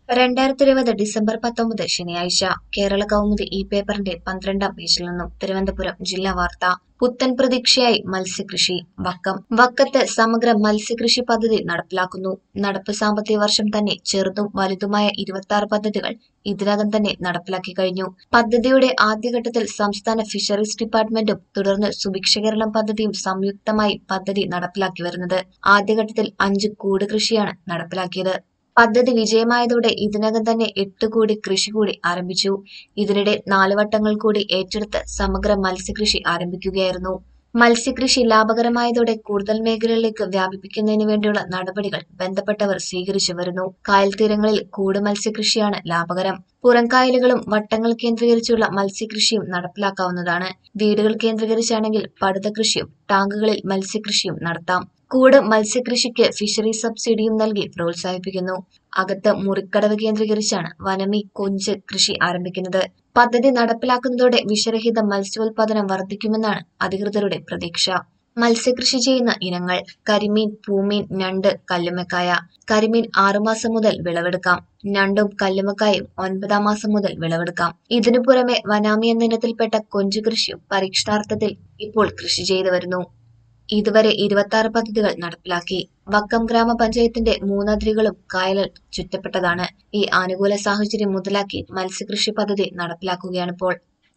രണ്ടായിരത്തി ഇരുപത് ഡിസംബർ പത്തൊമ്പത് ശനിയാഴ്ച കേരള കൗമുദി ഈ പേപ്പറിന്റെ പന്ത്രണ്ടാം പേജിൽ നിന്നും തിരുവനന്തപുരം ജില്ലാ വാർത്ത പുത്തൻ പ്രതീക്ഷയായി മത്സ്യകൃഷി വക്കം വക്കത്ത് സമഗ്ര മത്സ്യകൃഷി പദ്ധതി നടപ്പിലാക്കുന്നു നടപ്പ് സാമ്പത്തിക വർഷം തന്നെ ചെറുതും വലുതുമായ ഇരുപത്തി ആറ് പദ്ധതികൾ ഇതിനകം തന്നെ നടപ്പിലാക്കി കഴിഞ്ഞു പദ്ധതിയുടെ ആദ്യഘട്ടത്തിൽ സംസ്ഥാന ഫിഷറീസ് ഡിപ്പാർട്ട്മെന്റും തുടർന്ന് സുഭിക്ഷ കേരളം പദ്ധതിയും സംയുക്തമായി പദ്ധതി നടപ്പിലാക്കി വരുന്നത് ആദ്യഘട്ടത്തിൽ അഞ്ച് കൂട് കൃഷിയാണ് നടപ്പിലാക്കിയത് പദ്ധതി വിജയമായതോടെ ഇതിനകം തന്നെ എട്ട് കോടി കൃഷി കൂടി ആരംഭിച്ചു ഇതിനിടെ നാല് വട്ടങ്ങൾ കൂടി ഏറ്റെടുത്ത് സമഗ്ര മത്സ്യകൃഷി ആരംഭിക്കുകയായിരുന്നു മത്സ്യകൃഷി ലാഭകരമായതോടെ കൂടുതൽ മേഖലകളിലേക്ക് വ്യാപിപ്പിക്കുന്നതിന് വേണ്ടിയുള്ള നടപടികൾ ബന്ധപ്പെട്ടവർ സ്വീകരിച്ചു വരുന്നു കായൽ തീരങ്ങളിൽ കൂട് മത്സ്യകൃഷിയാണ് ലാഭകരം പുറംകായലുകളും വട്ടങ്ങൾ കേന്ദ്രീകരിച്ചുള്ള മത്സ്യകൃഷിയും നടപ്പിലാക്കാവുന്നതാണ് വീടുകൾ കേന്ദ്രീകരിച്ചാണെങ്കിൽ പടുത കൃഷിയും ടാങ്കുകളിൽ മത്സ്യകൃഷിയും നടത്താം കൂട് മത്സ്യകൃഷിക്ക് ഫിഷറി സബ്സിഡിയും നൽകി പ്രോത്സാഹിപ്പിക്കുന്നു അകത്ത് മുറിക്കടവ് കേന്ദ്രീകരിച്ചാണ് വനമി കൊഞ്ച് കൃഷി ആരംഭിക്കുന്നത് പദ്ധതി നടപ്പിലാക്കുന്നതോടെ വിഷരഹിത മത്സ്യോൽപാദനം വർദ്ധിക്കുമെന്നാണ് അധികൃതരുടെ പ്രതീക്ഷ മത്സ്യകൃഷി ചെയ്യുന്ന ഇനങ്ങൾ കരിമീൻ പൂമീൻ ഞണ്ട് കല്ലുമ്മക്കായ കരിമീൻ ആറുമാസം മുതൽ വിളവെടുക്കാം ഞണ്ടും കല്ലുമ്മക്കായും ഒൻപതാം മാസം മുതൽ വിളവെടുക്കാം ഇതിനു പുറമെ വനാമി എന്ന ഇനത്തിൽപ്പെട്ട കൊഞ്ചു കൃഷിയും പരീക്ഷണാർത്ഥത്തിൽ ഇപ്പോൾ കൃഷി ചെയ്തു വരുന്നു ഇതുവരെ ഇരുപത്തി ആറ് പദ്ധതികൾ നടപ്പിലാക്കി വക്കം ഗ്രാമപഞ്ചായത്തിന്റെ മൂന്നതിരുകളും കായലിൽ ചുറ്റപ്പെട്ടതാണ് ഈ ആനുകൂല സാഹചര്യം മുതലാക്കി മത്സ്യകൃഷി പദ്ധതി നടപ്പിലാക്കുകയാണിപ്പോൾ